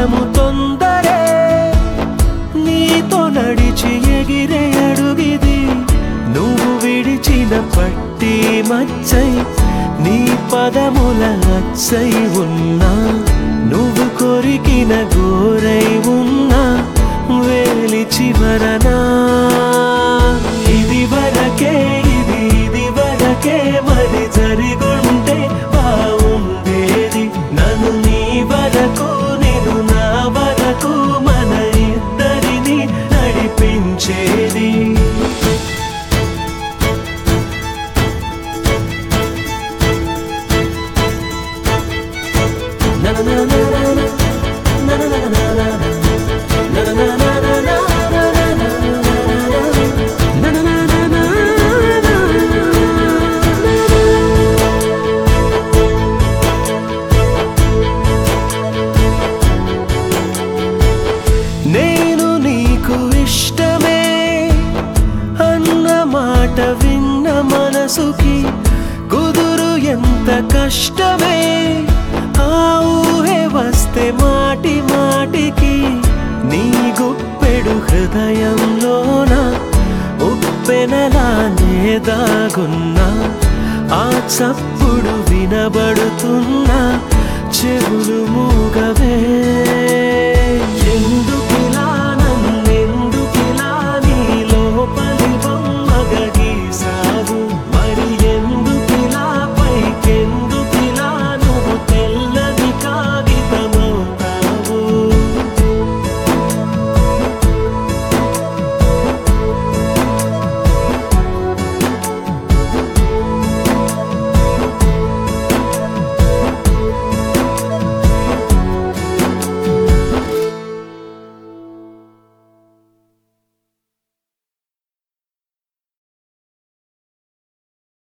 క్షణము తొందరే నీతో నడిచి ఎగిరే అడుగిది నువ్వు విడిచిన పట్టి మచ్చై నీ పదముల అచ్చై ఉన్నా నువ్వు కొరికిన గోరై ఉన్నా వేలి చివరనా ఇది వరకే ఇది ఇది వరకే మరి జరిగుంటే బాగుండేది నన్ను నీ వరకు నేను నా వరకు మన ఇద్దరిని నడిపించేది నేను నీకు ఇష్టమే అన్న మాట విన్న మనసుకి కుదురు ఎంత కష్టమే ఆ ఊహే వస్తే మాటి మాటికి నీ గుప్పెడు హృదయంలోన ఉప్పెనలానే దాగున్నా ఆ చప్పుడు వినబడుతున్నా చెవులు మూగవే